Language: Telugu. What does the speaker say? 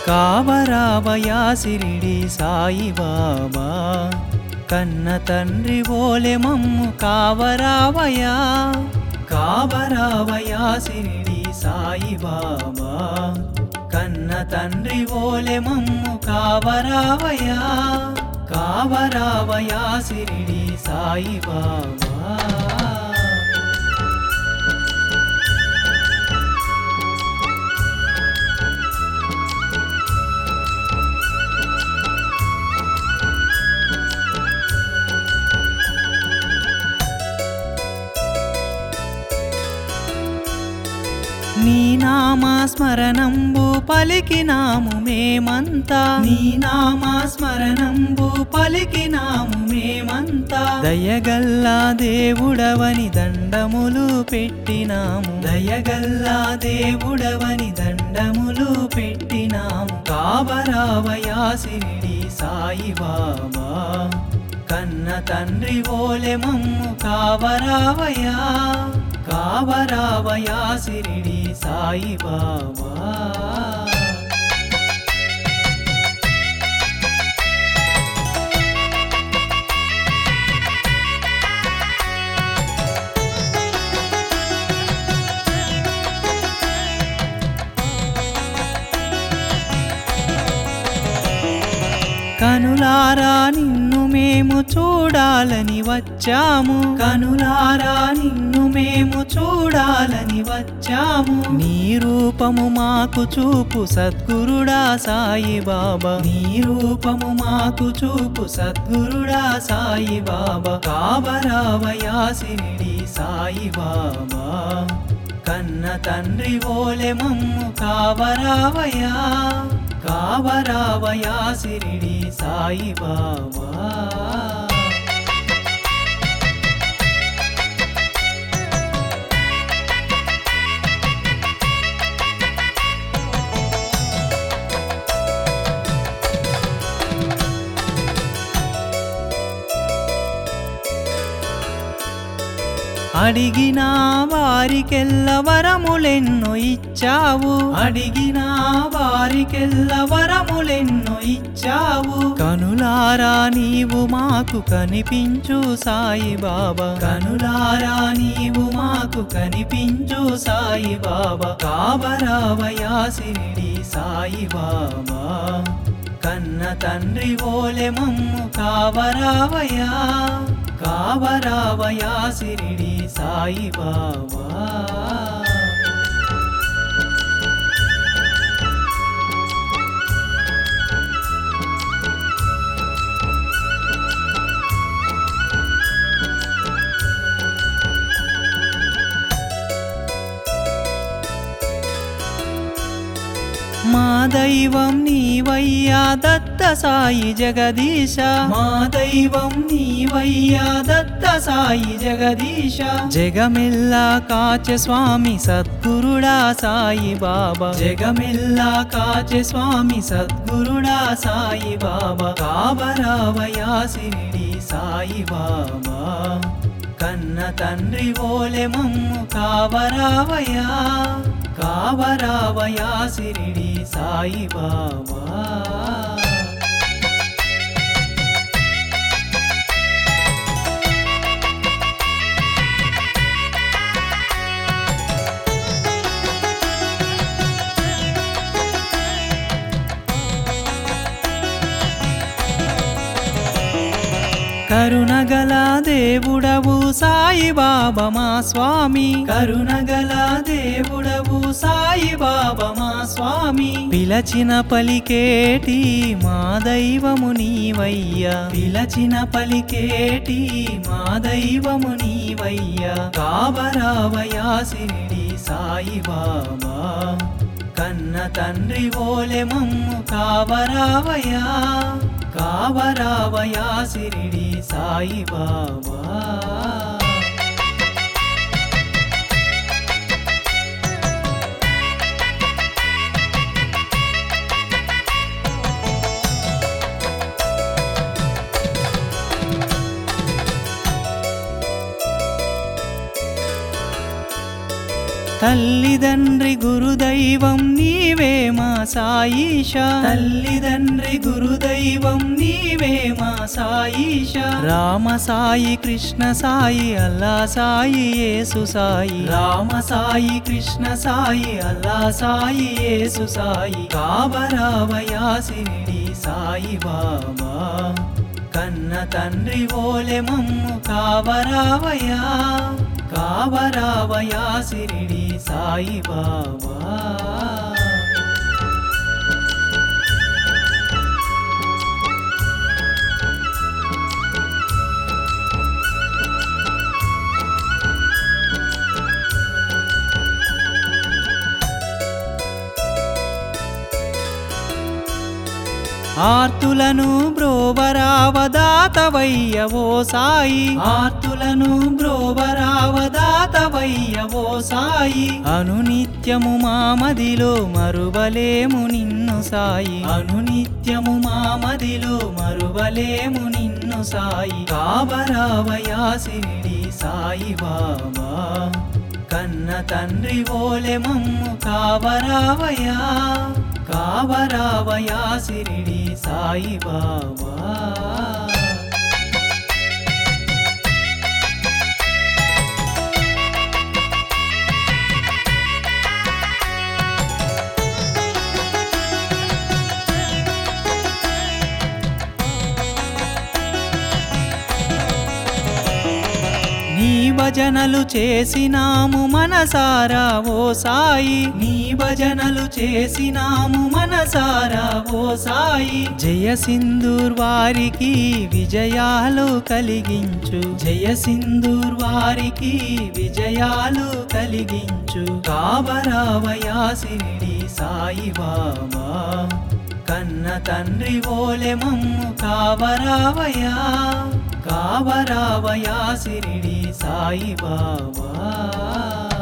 కావరావయా సిరిడి సాయిబాబా కన్న తండ్రి ఓలె మమ్ము కావరావయా కావరావయా సిరిడి సాయిబాబా కన్న తండ్రి ఓలె మమ్ము కావరావయా కావరావయా సిరిడి సాయిబాబా నీ నామా స్మరణంబు పలికినాము మేమంతా నీ నామా స్మరణంబు పలికినాము మేమంతా దయగల్లా దేవుడవని దండములు పెట్టినాము దయగల్లా దేవుడవని దండములు పెట్టినాము కావరావయా సిరిడి సాయిబాబా కన్న తండ్రి ఓలె మమ్ము కావరావయా కావరావయా సిరిడి సాయిబాబా కనులారా నిన్ను మేము చూడాలని వచ్చాము కనులారా నిన్ను మేము చూడాలని వచ్చాము నీ రూపము మాకు చూపు సద్గురుడా సాయి బాబా నీ రూపము మాకు చూపు సద్గురుడా సాయి బాబా కావరావయా సిరిడి సాయి బాబా కన్న తండ్రి ఓలె మమ్ము కావరావయా కావరావయా సిరిడి సాయి బాబా అడిగిన వారికెల్ల వరములెన్నో ఇచ్చావు అడిగిన వారికెల్ల వరములెన్నో ఇచ్చావు కనులారా నీవు మాకు కనిపించు సాయి బాబా కనులారా నీవు మాకు కనిపించు సాయి బాబా కావరావయా సిరిడి సాయి బాబా కన్న తండ్రి ఓలె మమ్ము కావరావయా కావరావయా సిరిడి సాయి బాబా మా దైవం నీవయ్యా దత్త సాయి జగదీశ మా దైవం నీవయ్యా దత్త సాయి జగదీశ జగమెల్లా కాచె స్వామి సద్గురుడా సాయి బాబా జగమెల్లా కాచె స్వామి సద్గురుడా సాయి బాబా కావరావయా సిరిడి సాయి బాబా కన్న తండ్రి ఓలె మమ్ము కావరావయా కావరావయా సిరిడి సాయి బాబా కరుణగల దేవుడవు సాయి బాబా మా స్వామి కరుణగల దేవుడవు సాయి బాబా మా స్వామి పిలచిన పలికేటి మా దైవము నీవయ్యా పిలచిన పలికేటి మా దైవము నీవయ్యా కావరావయా సిరిడి సాయి బాబా కన్న తండ్రి ఓలె మమ్ము కావరావయా కావరావయా సిరిడి సాయి బాబా తల్లిదండ్రి గురుదైవం నీవే మా సాయిష తల్లిదండ్రి గురుదైవం నీవే మా సాయిష రామ సాయి కృష్ణ సాయి అల్లా సాయి యేసు సాయి రామ సాయి కృష్ణ సాయి అల్లా సాయి యేసు సాయి కాబరావయా సిరిడి సాయి బాబా కన్న తండ్రి ఓలె మమ్ము కావరావయా కావరావయా సిరిడి సాయి బాబా ఆర్తులను బ్రోవరావదాతవయ్యవో సాయి ఆర్తులను బ్రోవరావదాతవయ్యవో సాయి అనునిత్యము మా మదిలో మరువలేము నిన్ను సాయి అనునిత్యము మా మదిలో మరువలేము నిన్ను సాయి కాబరావయా సిరిడి సాయి బాబా కన్న తండ్రి ఓలె మమ్ము కావరావయా కావరావయా సిరిడి సాయి బాబా నీ భజనలు చేసినాము మనసారా ఓ సాయి నీ భజనలు చేసినాము మనసారా ఓ సాయి జయ సింధూర్ వారికి విజయాలు కలిగించు జయ సింధూర్ వారికి విజయాలు కలిగించు కాబరావయా సిరిడి సాయి బాబా కన్న తండ్రి ఓలె మమ్ము కావరావయా కావరావయా సిరిడి సాయి బాబా